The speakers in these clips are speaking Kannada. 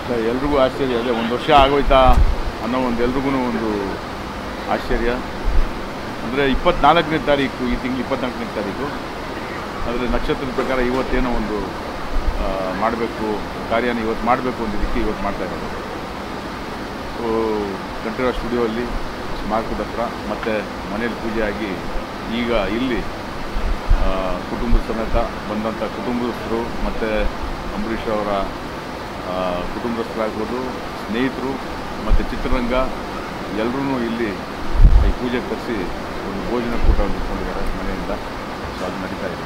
ಸೊ ಎಲ್ರಿಗೂ ಆಶ್ಚರ್ಯ ಅದೇ ಒಂದು ವರ್ಷ ಆಗೋಯ್ತಾ ಅನ್ನೋ ಒಂದು ಎಲ್ರಿಗೂ ಒಂದು ಆಶ್ಚರ್ಯ ಅಂದರೆ ಇಪ್ಪತ್ನಾಲ್ಕನೇ ತಾರೀಕು ಈ ತಿಂಗಳು ಇಪ್ಪತ್ನಾಲ್ಕನೇ ತಾರೀಕು ಆದರೆ ನಕ್ಷತ್ರದ ಪ್ರಕಾರ ಇವತ್ತೇನೋ ಒಂದು ಮಾಡಬೇಕು ಕಾರ್ಯನ ಇವತ್ತು ಮಾಡಬೇಕು ಒಂದು ರೀತಿ ಇವತ್ತು ಮಾಡ್ತಾ ಇರೋದು ಸೊ ಕಂಠೀರವ ಸ್ಟುಡಿಯೋಲ್ಲಿ ಸ್ಮಾರಕದ ಹತ್ರ ಮತ್ತು ಮನೇಲಿ ಪೂಜೆ ಆಗಿ ಈಗ ಇಲ್ಲಿ ಆ, ಕುಟುಂಬದ ಸಮೇತ ಬಂದಂಥ ಕುಟುಂಬಸ್ಥರು ಮತ್ತು ಅಂಬರೀಷ್ ಅವರ ಆ, ಕುಟುಂಬಸ್ಥರಾಗ್ಬೋದು ಸ್ನೇಹಿತರು ಮತ್ತು ಚಿತ್ರರಂಗ ಎಲ್ಲರೂ ಇಲ್ಲಿ ಈ ಪೂಜೆಗೆ ಕರೆಸಿ ಒಂದು ಭೋಜನ ಕೂಟವನ್ನು ಇಟ್ಕೊಂಡಿದ್ದಾರೆ ಮನೆಯಿಂದ ಸೊ ಅದು ನಡೀತಾ ಇದೆ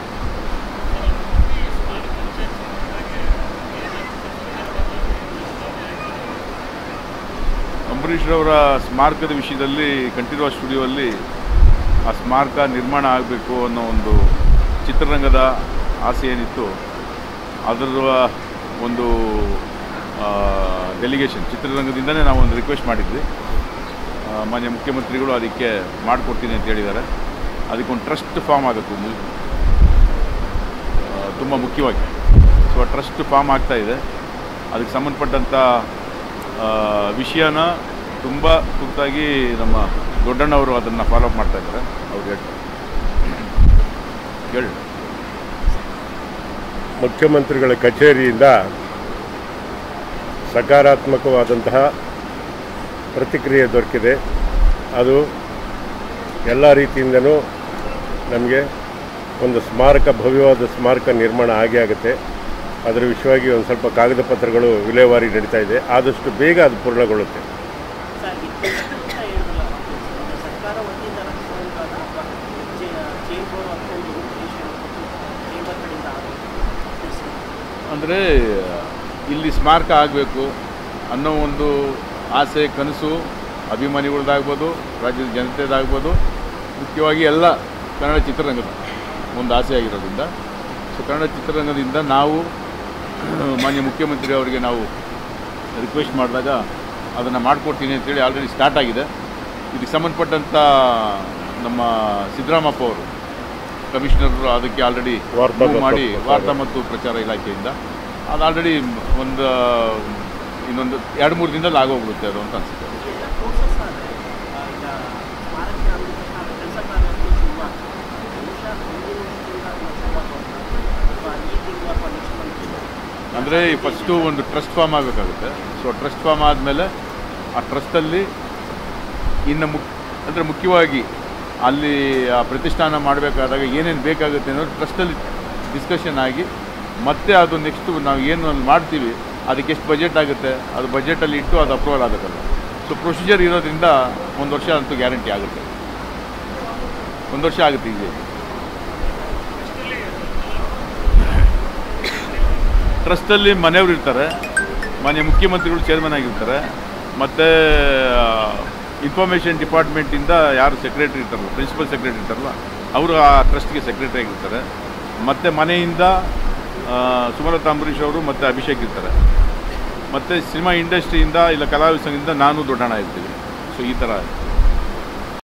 ಅಂಬರೀಷ್ರವರ ಸ್ಮಾರಕದ ವಿಷಯದಲ್ಲಿ ಕಂಠೀರವ ಸ್ಟುಡಿಯೋಲ್ಲಿ ಆ ಸ್ಮಾರಕ ನಿರ್ಮಾಣ ಆಗಬೇಕು ಅನ್ನೋ ಒಂದು ಚಿತ್ರರಂಗದ ಆಸೆ ಏನಿತ್ತು ಅದರ ಒಂದು ಡೆಲಿಗೇಷನ್ ಚಿತ್ರರಂಗದಿಂದನೇ ನಾವು ಒಂದು ರಿಕ್ವೆಸ್ಟ್ ಮಾಡಿದ್ವಿ ಆ, ಮಾನ್ಯ ಮುಖ್ಯಮಂತ್ರಿಗಳು ಅದಕ್ಕೆ ಮಾಡಿಕೊಡ್ತೀನಿ ಅಂತ ಹೇಳಿದ್ದಾರೆ ಅದಕ್ಕೊಂದು ಟ್ರಸ್ಟ್ ಫಾರ್ಮ್ ಆಗಬೇಕು ತುಂಬ ಮುಖ್ಯವಾಗಿ ಸೊ ಆ ಟ್ರಸ್ಟ್ ಫಾರ್ಮ್ ಆಗ್ತಾ ಇದೆ ಅದಕ್ಕೆ ಸಂಬಂಧಪಟ್ಟಂಥ ಆ, ವಿಷಯನ ತುಂಬ ತುರ್ತಾಗಿ ನಮ್ಮ ದೊಡ್ಡಣ್ಣವರು ಅದನ್ನು ಫಾಲೋ ಅಪ್ ಮಾಡ್ತಾ ಇದ್ದಾರೆ ಅವ್ರು ಹೇಳಿ ಹೇಳಿ ಮುಖ್ಯಮಂತ್ರಿಗಳ ಕಚೇರಿಯಿಂದ ಸಕಾರಾತ್ಮಕವಾದಂತಹ ಪ್ರತಿಕ್ರಿಯೆ ದೊರಕಿದೆ ಅದು ಎಲ್ಲ ರೀತಿಯಿಂದನೂ ನಮಗೆ ಒಂದು ಸ್ಮಾರಕ ಭವ್ಯವಾದ ಸ್ಮಾರಕ ನಿರ್ಮಾಣ ಆಗೇ ಆಗುತ್ತೆ ಅದರ ವಿಷಯವಾಗಿ ಒಂದು ಸ್ವಲ್ಪ ಕಾಗದ ಪತ್ರಗಳು ವಿಲೇವಾರಿ ನಡೀತಾ ಇದೆ ಆದಷ್ಟು ಬೇಗ ಅದು ಪೂರ್ಣಗೊಳ್ಳುತ್ತೆ ಸರ್ ಇತ್ತೀಚೆಗೆ ಅಂತ ಹೇಳಿದ್ರಲ್ಲ ಒಂದು ಸರ್ಕಾರ ವತಿಯಿಂದ ನಡೆಸುವಂಥದ್ದು ಅಥವಾ ಚೇಂಬರ್ ಅಂತೊಂದು ಚೇಂಬರ್ ಕಡೆಯಿಂದ ತಿಳಿಸಿ. ಅಂದರೆ ಇಲ್ಲಿ ಸ್ಮಾರಕ ಆಗಬೇಕು ಅನ್ನೋ ಒಂದು ಆಸೆ ಕನಸು ಅಭಿಮಾನಿಗಳದ್ದಾಗ್ಬೋದು ರಾಜ್ಯದ ಜನತೆದಾಗ್ಬೋದು ಮುಖ್ಯವಾಗಿ ಎಲ್ಲ ಕನ್ನಡ ಚಿತ್ರರಂಗದ ಒಂದು ಆಸೆ ಆಗಿರೋದ್ರಿಂದ ಸೊ ಕನ್ನಡ ಚಿತ್ರರಂಗದಿಂದ ನಾವು ಮಾನ್ಯ ಮುಖ್ಯಮಂತ್ರಿ ಅವರಿಗೆ ನಾವು ರಿಕ್ವೆಸ್ಟ್ ಮಾಡಿದಾಗ ಅದನ್ನು ಮಾಡಿಕೊಡ್ತೀನಿ ಅಂತೇಳಿ ಆಲ್ರೆಡಿ ಸ್ಟಾರ್ಟ್ ಆಗಿದೆ ಇದಕ್ಕೆ ಸಂಬಂಧಪಟ್ಟಂಥ ನಮ್ಮ ಸಿದ್ದರಾಮಪ್ಪ ಅವರು ಕಮಿಷನರ್ ಅದಕ್ಕೆ ಆಲ್ರೆಡಿ ವಾರ್ತಾ ಮತ್ತು ಮಾಡಿ ಪ್ರಚಾರ. ವಾರ್ತಾ ಮತ್ತು ಪ್ರಚಾರ ಇಲಾಖೆಯಿಂದ ಅದು ಆಲ್ರೆಡಿ ಒಂದು ಇನ್ನೊಂದು ಎರಡು ಮೂರು ದಿನದಲ್ಲಿ ಆಗೋಗ್ಬಿಡುತ್ತೆ ಅದು ಅಂತ ಅನಿಸುತ್ತೆ ಇದೆಲ್ಲ ಪ್ರೋಸೆಸ್ ಆದರೆ ಈಗ ಸ್ಮಾರಕ ಅಂದ ತಕ್ಷಣ ಕೆಲಸ ಕಾರ್ಯಗಳು ಸುಮಾರು ಬಹುಶಃ ಮುಂದಿನ ವರ್ಷದಿಂದ ಅದನ್ನ ಶುರುವಾಗುವಂಥ ಅಥವಾ ಈ ತಿಂಗಳು ಅಥವಾ ನೆಕ್ಸ್ಟ್ ಮಂತ್ ಅಂದರೆ ಫಸ್ಟು ಒಂದು ಟ್ರಸ್ಟ್ ಫಾರ್ಮ್ ಆಗಬೇಕಾಗುತ್ತೆ ಸೊ ಟ್ರಸ್ಟ್ ಫಾರ್ಮ್ ಆದಮೇಲೆ ಆ ಟ್ರಸ್ಟಲ್ಲಿ ಇನ್ನು ಮುಕ್ ಅಂದರೆ ಮುಖ್ಯವಾಗಿ ಅಲ್ಲಿ ಆ ಪ್ರತಿಷ್ಠಾನ ಮಾಡಬೇಕಾದಾಗ ಏನೇನು ಬೇಕಾಗುತ್ತೆ ಅನ್ನೋದು ಟ್ರಸ್ಟಲ್ಲಿ ಡಿಸ್ಕಷನ್ ಆಗಿ ಮತ್ತೆ ಅದು ನೆಕ್ಸ್ಟು ನಾವು ಏನು ಅಲ್ಲಿ ಮಾಡ್ತೀವಿ ಅದಕ್ಕೆ ಎಷ್ಟು ಬಜೆಟ್ ಆಗುತ್ತೆ ಅದು ಬಜೆಟಲ್ಲಿ ಇಟ್ಟು ಅದು ಅಪ್ರೂವಲ್ ಆಗಬೇಕಲ್ಲ ಸೊ ಪ್ರೊಸೀಜರ್ ಇರೋದ್ರಿಂದ ಒಂದು ವರ್ಷ ಅಂತೂ ಗ್ಯಾರಂಟಿ ಆಗುತ್ತೆ ಒಂದು ವರ್ಷ ಆಗುತ್ತೆ ಈಗ ಟ್ರಸ್ಟಲ್ಲಿ ಮನೆಯವರು ಇರ್ತಾರೆ ಮಾನ್ಯ ಮುಖ್ಯಮಂತ್ರಿಗಳು ಚೇರ್ಮನ್ ಆಗಿರ್ತಾರೆ ಮತ್ತು ಇನ್ಫಾರ್ಮೇಷನ್ ಡಿಪಾರ್ಟ್ಮೆಂಟಿಂದ ಯಾರು ಸೆಕ್ರೆಟರಿ ಇರ್ತಾರಲ್ಲ ಪ್ರಿನ್ಸಿಪಲ್ ಸೆಕ್ರೆಟರಿ ಇರ್ತಾರಲ್ಲ ಅವರು ಆ ಟ್ರಸ್ಟ್ಗೆ ಸೆಕ್ರೆಟರಿ ಆಗಿರ್ತಾರೆ ಮತ್ತು ಮನೆಯಿಂದ ಆ, ಸುಮಲತಾ ಅಂಬರೀಷ್ ಅವರು ಮತ್ತು ಅಭಿಷೇಕ್ ಇರ್ತಾರೆ ಮತ್ತು ಸಿನಿಮಾ ಇಂಡಸ್ಟ್ರಿಯಿಂದ ಇಲ್ಲ ಕಲಾವಿದ ಸಂಘದಿಂದ ನಾನು ದೊಡ್ಡಣ್ಣ ಇರ್ತೀವಿ ಸೊ ಈ ಥರ